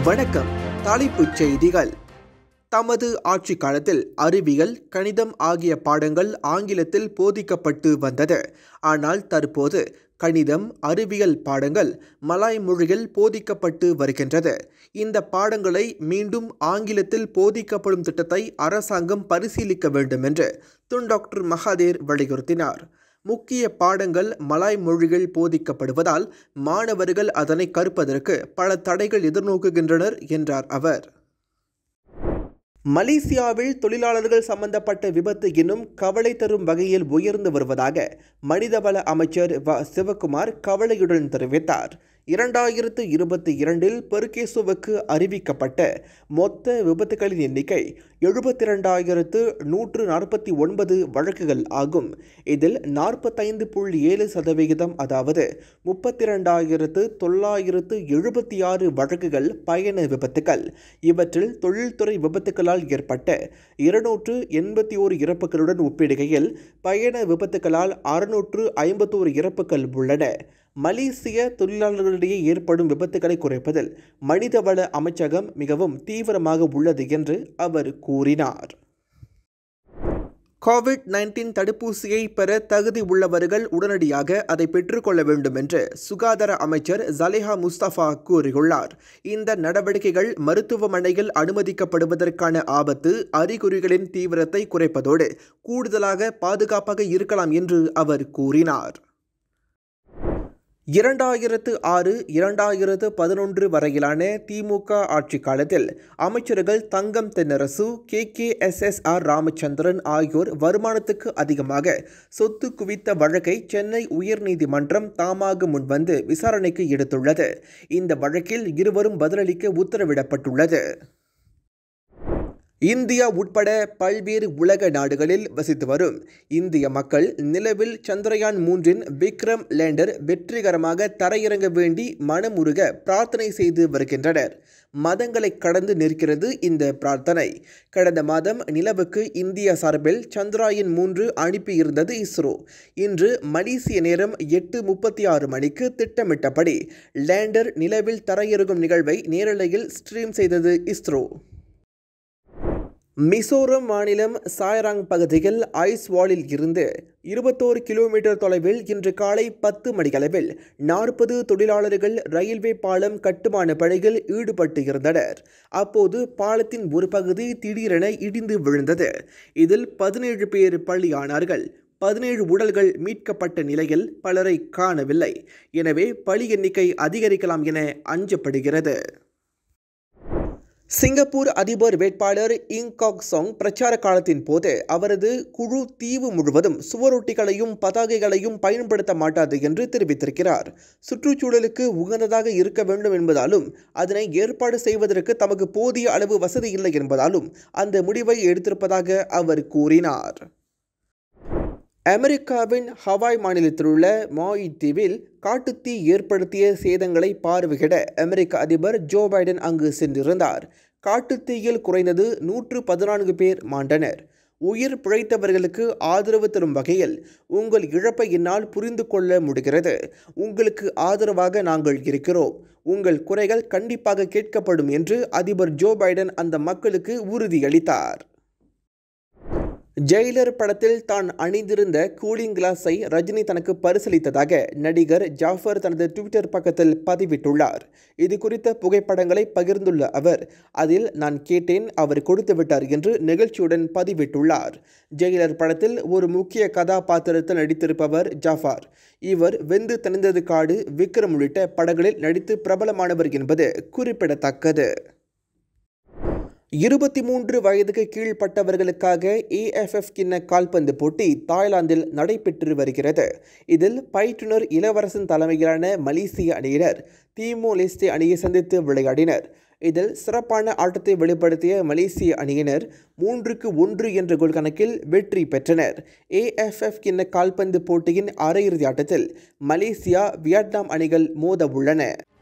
வணக்கம் தலைப்புச் செய்திகள் தமது ஆட்சி காலத்தில் அறிவியல் கணிதம் ஆகிய பாடங்கள் ஆங்கிலத்தில் போதிக்கப்பட்டு வந்தது ஆனால் தற்போது கணிதம் அறிவியல் பாடங்கள் மலாய் மொழியில் போதிக்கப்பட்டு வருகின்றது இந்த பாடங்களை மீண்டும் ஆங்கிலத்தில் போதிக்கப்படும் திட்டத்தை அரசாங்கம் பரிசீலிக்க வேண்டும் என்று துன் டாக்டர் மகாதேர் வலியுறுத்தினார் முக்கிய பாடங்கள் மலாய் மொழியில் போதிக்கப்படுவதால் மாணவர்கள் அதனை கற்பதற்கு பல தடைகள் எதிர்நோக்குகின்றனர் என்றார் அவர் மலேசியாவில் தொழிலாளர்கள் சம்பந்தப்பட்ட விபத்து இன்னும் கவலை தரும் வகையில் உயர்ந்து வருவதாக மனிதவள அமைச்சர் வ சிவகுமார் கவலையுடன் தெரிவித்தார் இரண்டாயிரத்து இருபத்தி இரண்டில் பெர்கேசுவுக்கு அறிவிக்கப்பட்ட மொத்த விபத்துகளின் எண்ணிக்கை எழுபத்தி இரண்டாயிரத்து நூற்று நாற்பத்தி ஒன்பது வழக்குகள் ஆகும் இதில் நாற்பத்தைந்து புள்ளி ஏழு சதவிகிதம் அதாவது முப்பத்தி இரண்டாயிரத்து தொள்ளாயிரத்து எழுபத்தி ஆறு வழக்குகள் பயண விபத்துகள் இவற்றில் தொழில்துறை விபத்துகளால் ஏற்பட்ட இருநூற்று எண்பத்தி ஓரு இறப்புகளுடன் ஒப்பிடுகையில் பயண விபத்துகளால் அறுநூற்று ஐம்பத்தோரு இறப்புகள் உள்ளன மலேசிய தொழிலாளர்களிடையே ஏற்படும் விபத்துகளை குறைப்பதில் மனிதவள அமைச்சகம் மிகவும் தீவிரமாக உள்ளது என்று அவர் கூறினார் கோவிட் நைன்டீன் தடுப்பூசியை பெற தகுதி உள்ளவர்கள் உடனடியாக அதை பெற்றுக்கொள்ள வேண்டும் என்று சுகாதார அமைச்சர் ஜலேஹா முஸ்தபா கூறியுள்ளார் இந்த நடவடிக்கைகள் மருத்துவமனையில் அனுமதிக்கப்படுவதற்கான ஆபத்து அறிகுறிகளின் தீவிரத்தை குறைப்பதோடு கூடுதலாக பாதுகாப்பாக இருக்கலாம் என்று அவர் கூறினார் இரண்டாயிரத்து ஆறு இரண்டாயிரத்து பதினொன்று வரையிலான திமுக ஆட்சி காலத்தில் அமைச்சர்கள் Thangam Thennarasu K K S S R Ramachandran ஆகியோர் வருமானத்துக்கு அதிகமாக சொத்து குவித்த வழக்கை சென்னை உயர்நீதிமன்றம் தாமாக முன்வந்து விசாரணைக்கு எடுத்துள்ளது இந்த வழக்கில் இருவரும் பதிலளிக்க உத்தரவிடப்பட்டுள்ளது இந்தியா உட்பட பல்வேறு உலக நாடுகளில் வசித்து வரும் இந்திய மக்கள் நிலவில் சந்திரயான் மூன்றின் விக்ரம் லேண்டர் வெற்றிகரமாக தரையிறங்க வேண்டி மனமுருக பிரார்த்தனை செய்து வருகின்றனர் மதங்களை கடந்து நிற்கிறது இந்த பிரார்த்தனை கடந்த மாதம் நிலவுக்கு இந்தியா சார்பில் சந்திராயன் மூன்று அனுப்பியிருந்தது இஸ்ரோ இன்று மலேசிய நேரம் எட்டு முப்பத்தி ஆறு மணிக்கு திட்டமிட்டபடி லேண்டர் நிலவில் தரையிறங்கும் நிகழ்வை நேரலையில் ஸ்ட்ரீம் செய்தது இஸ்ரோ மிசோரம் மாநிலம் சாய்ராங் பகுதியில் ஐஸ் வாலில் இருந்து இருபத்தோரு கிலோமீட்டர் தொலைவில் இன்று காலை பத்து மணியளவில் நாற்பது தொழிலாளர்கள் ரயில்வே பாலம் கட்டுமான பணியில் ஈடுபட்டு இருந்தனர் அப்போது பாலத்தின் ஒரு பகுதி திடீரென இடிந்து விழுந்தது இதில் பதினேழு பேர் பலியானார்கள் பதினேழு உடல்கள் மீட்கப்பட்ட நிலையில் பலரை காணவில்லை எனவே பலி எண்ணிக்கை அதிகரிக்கலாம் என அஞ்சப்படுகிறது சிங்கப்பூர் அதிபர் வேட்பாளர் இங் காக் சாங் பிரச்சார காலத்தின் போது அவரது குழு தீவு முழுவதும் சுவரொட்டிகளையும் பதாகைகளையும் பயன்படுத்த மாட்டாது என்று தெரிவித்திருக்கிறார் சுற்றுச்சூழலுக்கு உகந்ததாக இருக்க வேண்டும் என்பதாலும் அதனை ஏற்பாடு செய்வதற்கு தமக்கு போதிய அளவு வசதி இல்லை என்பதாலும் அந்த முடிவை எடுத்திருப்பதாக அவர் கூறினார் அமெரிக்காவின் ஹவாய் மாநிலத்தில் உள்ள மாயி தீவில் காட்டுத்தீ ஏற்படுத்திய சேதங்களை பார்வையிட அமெரிக்க அதிபர் ஜோ பைடன் அங்கு சென்றிருந்தார் காட்டுத்தீயில் குறைந்தது நூற்று பதினான்கு பேர் மாண்டனர் உயிர் பிழைத்தவர்களுக்கு ஆதரவு தரும் வகையில் உங்கள் இழப்பை என்னால் புரிந்து கொள்ள முடிகிறது உங்களுக்கு ஆதரவாக நாங்கள் இருக்கிறோம் உங்கள் குறைகள் கண்டிப்பாக கேட்கப்படும் என்று அதிபர் ஜோ பைடன் அந்த மக்களுக்கு உறுதியளித்தார் ஜெயிலர் படத்தில் தான் அணிந்திருந்த கூலிங் கிளாஸை ரஜினி தனக்கு பரிசீலித்ததாக நடிகர் ஜாஃபர் தனது ட்விட்டர் பக்கத்தில் பதிவிட்டுள்ளார் இது குறித்த புகைப்படங்களை பகிர்ந்துள்ள அவர் அதில் நான் கேட்டேன் அவர் கொடுத்து விட்டார் என்று நிகழ்ச்சியுடன் பதிவிட்டுள்ளார் ஜெயிலர் படத்தில் ஒரு முக்கிய கதாபாத்திரத்தில் நடித்திருப்பவர் ஜாஃபார் இவர் வெந்து தணிந்தது காடு விக்ரம் உள்ளிட்ட படங்களில் நடித்து பிரபலமானவர் என்பது குறிப்பிடத்தக்கது இருபத்தி மூன்று வயதுக்கு கீழ்ப்பட்டவர்களுக்காக ஏஎஃப்எஃப் கிண்ண கால்பந்து போட்டி தாய்லாந்தில் நடைபெற்று வருகிறது இதில் பயிற்றுனர் இளவரசன் தலைமையிலான மலேசிய அணியினர் தீமோ லெஸ்டே அணியை சந்தித்து விளையாடினர் இதில் சிறப்பான ஆட்டத்தை வெளிப்படுத்திய மலேசிய அணியினர் மூன்றுக்கு ஒன்று என்ற கோல் கணக்கில் வெற்றி பெற்றனர் ஏஎஃப்எஃப் கிண்ண கால்பந்து போட்டியின் அரையிறுதி ஆட்டத்தில் மலேசியா வியட்நாம் அணிகள் மோத உள்ளன